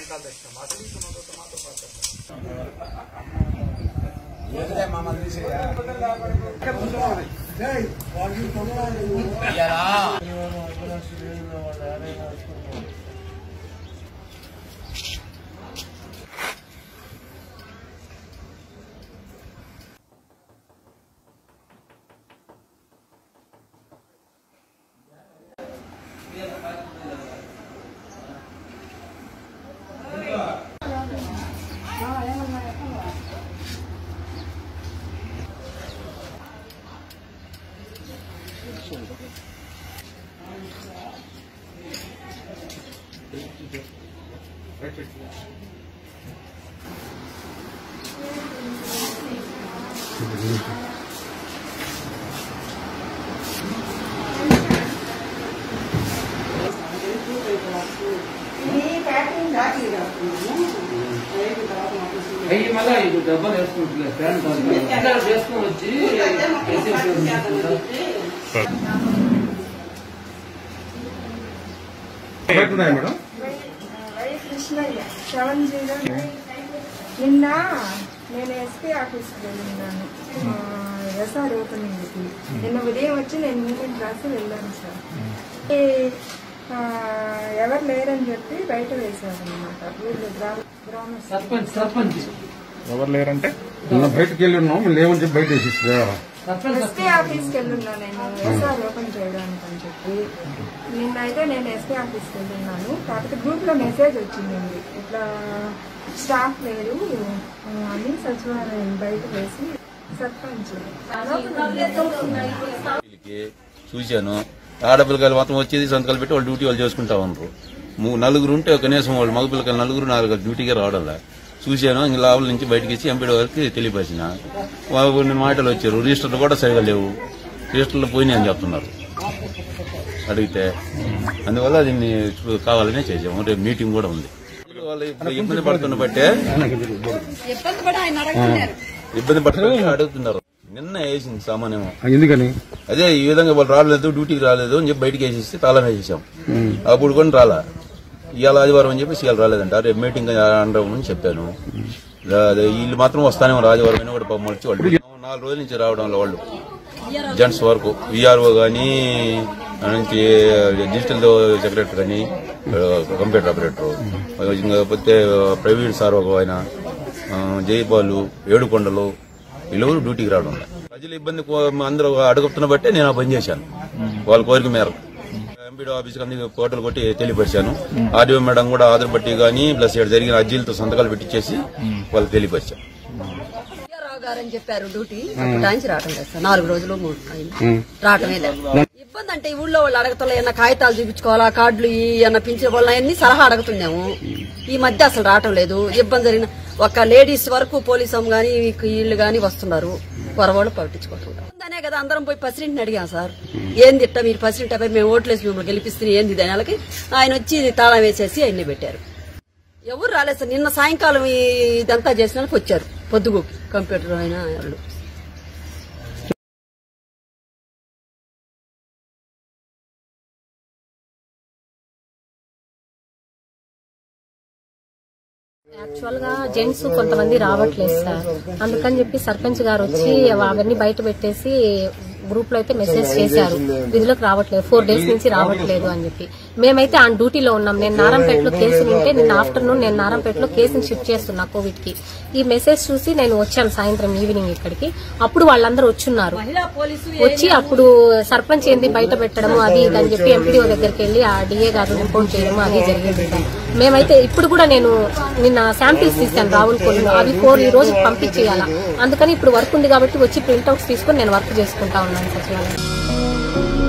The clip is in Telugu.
అయ్యి మళ్ళీ ఇది డబ్బా వేసుకుంటున్నారు ఫ్యాన్ కాదు చేసుకొని వచ్చి ఎక్కడున్నాయి madam Y Krishnaiah seven zero నిన్న నేను ఎస్పీ ఆఫీస్కి వెళ్ళినాను ఎస్ఆర్ ఓపెనింగ్కి నిన్న ఉదయం వచ్చి నేను మూమెంట్ రాసి వెళ్ళాను సార్ ఈ, ఆ, ఎవరు లేరని చెప్పి బయట వేశారు అనమాట ఊళ్ళో గ్రామ గ్రామ సర్పంచ్ సర్పంచ్ ఎవరు లేరంటే నిన్న బయటకు వెళ్ళి ఉన్నాం లేవని చెప్పి బయట వేసిస్తా సర్పంచ్ ఎస్పీ ఆఫీస్కి వెళ్ళున్నా నేను ఎస్ఆర్ ఓపెన్ చేయడానికి అని చెప్పి నిన్న అయితే నేను ఎస్పీ ఆఫీస్కి వెళ్ళున్నాను కాకపోతే గ్రూప్ లో మెసేజ్ వచ్చిందండి ఇట్లా స్టాఫ్ లేరు ఆ, అని సచివాలయం బయట వేసి సర్పంచ్ వీళ్ళకి చూశాను ఆడపిల్లకాయలు మొత్తం వచ్చేది సంతకాలు పెట్టి వాళ్ళు డ్యూటీ వాళ్ళు చేసుకుంటా ఉన్నారు ము- నలుగురు ఉంటే కనీసం వాళ్ళు మగ పిల్లకాయలు నలుగురు నాలుగు డ్యూటీకే రావడంలా చూశాను ఇంక లాభాల నుంచి బయటకి ఇచ్చి ఎంపీడీ వారికి తెలియపరిచిన వాళ్ళు కొన్ని మాటలు వచ్చారు రిజిస్టర్లు కూడా సరిగా లేవు రిజిస్టర్లు పోయినాయి అని చెప్తున్నారు అడిగితే అందువల్ల దీన్ని చూ- కావాలనే చేసాము రేపు మీటింగ్ కూడా ఉంది వాళ్ళు ఇప్పుడు ఇబ్బంది పడుతున్న బట్టే ఇబ్బంది పడుతున్న అడుగుతున్నారు నిన్న వేసింది సామాన్యం ఎందుకని అదే ఈ విధంగా వాళ్ళు రాలేదు డ్యూటీకి రాలేదు అని చెప్పి బయటికి వేసేసి తాళం వేసేసాం అప్పుడు కూడా రాలా ఇవాళ ఆదివారం అని చెప్పేసి ఇవాళ రాలేదంట రేపు మీటింగ్ అనడం అని చెప్పాను అదే వీళ్ళు మాత్రం వస్తానేమో ఆదివారం అయినా కూడా పాపం వచ్చి వాళ్ళు నాలుగు రోజుల నుంచి రావడం వాళ్ళు జెంట్స్ వరకు విఆర్ఓ కానీ నుంచి డిజిటల్ సెక్రటరీ కానీ కంప్యూటర్ ఆపరేటర్ ఇంకా పోతే ప్రవీణ్ సార్ ఒక ఆయన ఆ, జైపాలు ఏడుకొండలు వీళ్ళెవరు డ్యూటీకి రావడం లేదు. ప్రజల ఇబ్బంది కో- అందరూ అడుగుతున్న బట్టే నేను ఆ పని చేశాను వాళ్ళ కోరిక మేరకు ఎంపీడీ ఆఫీస్కి అన్ని కోటలు కొట్టి తెలియపరిచాను ఆర్డీఓ మేడం కూడా ఆధార్ బట్టి కానీ ప్లస్ ఇక్కడ జరిగిన అర్జీలతో సంతకాలు పెట్టించేసి వాళ్ళకి తెలియపరిచాను రావు గారు అని చెప్పారు డ్యూటీ అప్పుడు నుంచి రావటం లేదు సార్ నాలుగు రోజులు మూడు అయింది రావటమే లేదు ఇబ్బంది అంటే ఈ ఊళ్ళో వాళ్ళు అడగతలే ఏమన్నా కాగితాలు చూపించుకోవాలా కార్డులు ఈ అన్న పింఛన్ వాళ్ళ అన్ని సలహా అడుగుతున్నాము ఈ మధ్య అసలు రావటం లేదు ఇబ్బంది జరిగిన ఒక లేడీస్ వరకు పోలీసు అమ్మ గాని వీళ్ళు గాని వస్తున్నారు పొరవాళ్ళు పట్టించుకుంటున్నారు అనే కదా అందరం పోయి ప్రెసిడెంట్ని అడిగాం సార్ ఏంది ఇట్ట మీరు ప్రెసిడెంట్ అబ్బాయి మేము ఓట్లేసి మిమ్మల్ని గెలిపిస్తే ఏంది దాని వాళ్ళకి ఆయన వచ్చి తాళం వేసేసి అన్ని పెట్టారు ఎవరు రాలేదు సార్ నిన్న సాయంకాలం ఈ- ఇదంతా చేసినానికి వచ్చారు పొద్దుగు కంప్యూటర్ అయిన వాళ్ళు యాక్చువల్ గా జెంట్స్ కొంతమంది రావట్లేదు సార్ అందుకని చెప్పి సర్పంచ్ గారు వచ్చి అవన్నీ బయట పెట్టేసి గ్రూప్ లో అయితే మెసేజ్ చేశారు విధులకు రావట్లేదు ఫోర్ డేస్ నుంచి రావట్లేదు అని చెప్పి మేమైతే ఆన్ డ్యూటీలో ఉన్నాం నేను నారంపేటలో కేసు ఉంటే నిన్న ఆఫ్టర్నూన్ నేను నారంపేటలో కేసుని షిఫ్ట్ చేస్తున్నా కోవిడ్ కి ఈ మెసేజ్ చూసి నేను వచ్చాను సాయంత్రం ఈవినింగ్ ఇక్కడికి అప్పుడు వాళ్ళందరూ వచ్చున్నారు వచ్చి అప్పుడు సర్పంచ్ ఏంది బయట పెట్టడము అది ఇది అని చెప్పి ఎంపీడీఓ దగ్గరికి వెళ్ళి ఆ డిఏ గారు రిపోర్ట్ చేయడము అది జరిగింది సార్. మేమైతే ఇప్పుడు కూడా నేను నిన్న శాంపిల్స్ తీసాను రావుల కోళ్ళు అవి ఫోర్ ఈ రోజు పంపించేయాలా అందుకని ఇప్పుడు వర్క్ ఉంది కాబట్టి వచ్చి ప్రింట్అవుట్స్ తీసుకొని నేను వర్క్ చేసుకుంటా ఉన్నాను సచివాలయం